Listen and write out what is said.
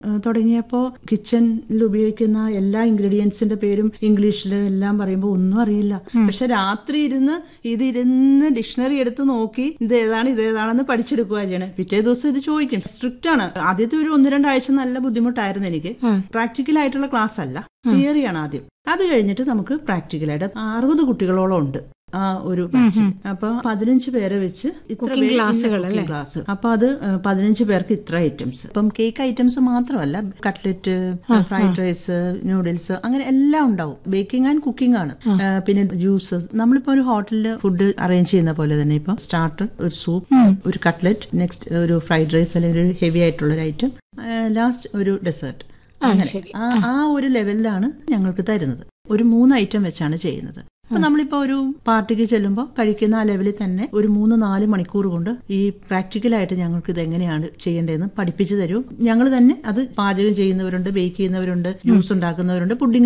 ഏഹ് തുടങ്ങിയപ്പോൾ കിച്ചണിൽ ഉപയോഗിക്കുന്ന എല്ലാ ഇൻഗ്രീഡിയൻസിന്റെ പേരും ഇംഗ്ലീഷിൽ എല്ലാം പറയുമ്പോൾ ഒന്നും അറിയില്ല പക്ഷെ രാത്രി ഇരുന്ന് ഇത് ഇരുന്ന് ഡിക്ഷണറി എടുത്ത് നോക്കി ഇത് ഏതാണ് ഇത് ഏതാണെന്ന് പഠിച്ചെടുക്കുക ചെയ്യണേ പിറ്റേ ദിവസം ഇത് ചോദിക്കും സ്ട്രിക്റ്റ് ആണ് ആദ്യത്തെ ഒരു ഒന്ന് രണ്ടാഴ്ച നല്ല ബുദ്ധിമുട്ടായിരുന്നു എനിക്ക് പ്രാക്ടിക്കൽ ആയിട്ടുള്ള ക്ലാസ് അല്ല തിയറിയാണ് ആദ്യം അത് കഴിഞ്ഞിട്ട് നമുക്ക് പ്രാക്ടിക്കലായിട്ട് അറുപത് കുട്ടികളോളം ഉണ്ട് ആ ഒരു ബാച്ചിൽ അപ്പൊ പതിനഞ്ച് പേരെ വെച്ച് ഇത്ര Cooking പേര് ക്ലാസ്സുകൾ ഇന്ന cooking ക്ലാസ് അപ്പൊ അത് ഏഹ്, പതിനഞ്ച് പേർക്ക് ഇത്ര ഐറ്റംസ് ഇപ്പം കേക്ക് ഐറ്റംസ് മാത്രമല്ല കട്ട്ലറ്റ് ഫ്രൈഡ് റൈസ് നൂഡിൽസ് അങ്ങനെ എല്ലാം ഉണ്ടാവും ബേക്കിംഗ് ആൻഡ് കുക്കിംഗ് ആണ് ഏഹ്, പിന്നെ ജ്യൂസ് നമ്മളിപ്പോ ഒരു ഹോട്ടലിൽ ഫുഡ് അറേഞ്ച് ചെയ്യുന്ന പോലെ തന്നെ ഇപ്പം സ്റ്റാർട്ടർ ഒരു സൂപ്പ് ഒരു കട്ട്ലറ്റ് നെക്സ്റ്റ് ഒരു ഫ്രൈഡ് റൈസ് അല്ലെങ്കിൽ ഒരു ഹെവി ആയിട്ടുള്ള ഒരു ഐറ്റം ലാസ്റ്റ് ഒരു ഡെസേർട്ട് അങ്ങനെ ശരി. ആ ആ ഒരു ലെവലിലാണ് ഞങ്ങൾക്ക് തരുന്നത് ഒരു മൂന്ന് ഐറ്റം വെച്ചാണ് ചെയ്യുന്നത് അപ്പൊ നമ്മളിപ്പോ ഒരു പാർട്ടിക്ക് ചെല്ലുമ്പോൾ കഴിക്കുന്ന ആ ലെവലിൽ തന്നെ ഒരു മൂന്ന് നാല് മണിക്കൂർ കൊണ്ട് ഈ പ്രാക്ടിക്കലായിട്ട് ഞങ്ങൾക്ക് ഇത് എങ്ങനെയാണ് ചെയ്യേണ്ടതെന്ന് പഠിപ്പിച്ചു തരും ഞങ്ങൾ തന്നെ അത് പാചകം ചെയ്യുന്നവരുണ്ട് ബേക്ക് ചെയ്യുന്നവരുണ്ട് ജ്യൂസ് ഉണ്ടാക്കുന്നവരുണ്ട് പുഡിംഗ്